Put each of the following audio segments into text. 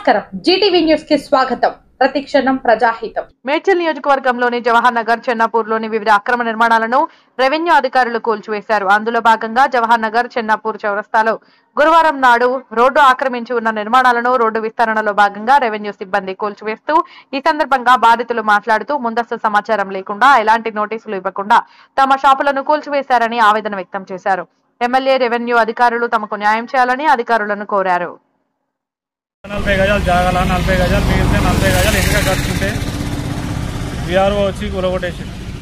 నమస్కారం Zee TV news కి స్వాగతం ప్రతిక్షణం ప్రజాహితం మేడ్చల్ నియోజకవర్గంలోని జవహర్ నగర్ చెన్నాపూర్లోని వివిధ అక్రమ నిర్మాణాలను రెవెన్యూ అధికారులు కూల్చివేశారు అందులో భాగంగా జవహర్ నగర్ చెన్నాపూర్ చౌరస్తాలో గురువారం నాడు రోడ్డు ఆక్రమించి ఉన్న నిర్మాణాలను రోడ్డు విస్తరణలో భాగంగా రెవెన్యూ సిబ్బంది కూల్చివేస్తూ ఈ సందర్భంగా బాధితులు మాట్లాడుతూ ముందస్తు సమాచారం లేకుండా ఎలాంటి నోటీసులు ఇవ్వకుండా తమ షాపులను కూల్చివేశారని ఆవేదన వ్యక్తం చేశారు ఎమ్మెల్యే రెవెన్యూ అధికారులు తమకు న్యాయం చేయాలని అధికారులను కోరారు నలభై గజాలు జాగాల నలభై గజాలు మిగిలితే నలభై గజాలు ఎన్నిక కట్టుకుంటే విఆర్ఓ వచ్చి కూలగొట్టేసి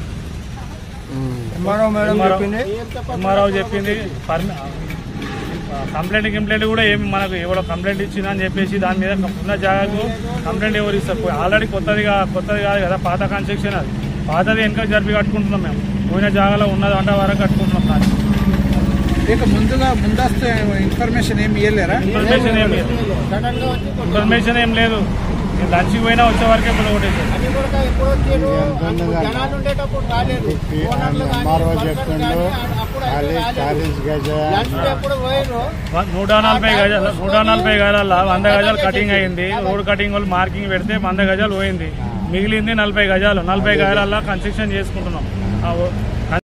ఎంఆర్ఓ మేడం చెప్పింది ఎంఆర్ఓ చెప్పింది పర్మి కంప్లైంట్ కంప్లైంట్ కూడా ఏమి మనకు ఎవరో కంప్లైంట్ ఇచ్చిందని అని చెప్పేసి దాని మీద ఉన్న జాగాకు కంప్లైంట్ ఎవరు ఇస్తారు ఆల్రెడీ కొత్తదిగా కొత్తది కాదు కదా పాత కన్స్ట్రక్షన్ అది పాతది వెనక జరిపి కట్టుకుంటున్నాం మేము పోయిన జాగాలో ఉన్నది అంట వరకు కట్టుకుంటున్నాం దాన్ని ఇక ముందుగా ముందస్తు ఇన్ఫర్మేషన్ ఏమి ఇవ్వలేరా ఇన్ఫర్మేషన్ ఏం లేదు ఇన్ఫర్మేషన్ ఏం లేదు నేను లంచ్కి పోయినా వచ్చే వరకే కూలగొట్టేసారు ఎంఆర్ఓ చెప్తుండు చాలీస్ చాలీస్ గజ నూట నలభై గజాలు నూట నలభై గజాల వంద గజాలు కటింగ్ అయింది రోడ్ కటింగ్ వాళ్ళు మార్కింగ్ పెడితే వంద గజాలు పోయింది మిగిలింది నలభై గజాలు నలభై గజాల కన్స్ట్రక్షన్ చేసుకుంటున్నాం ఆ ఓ-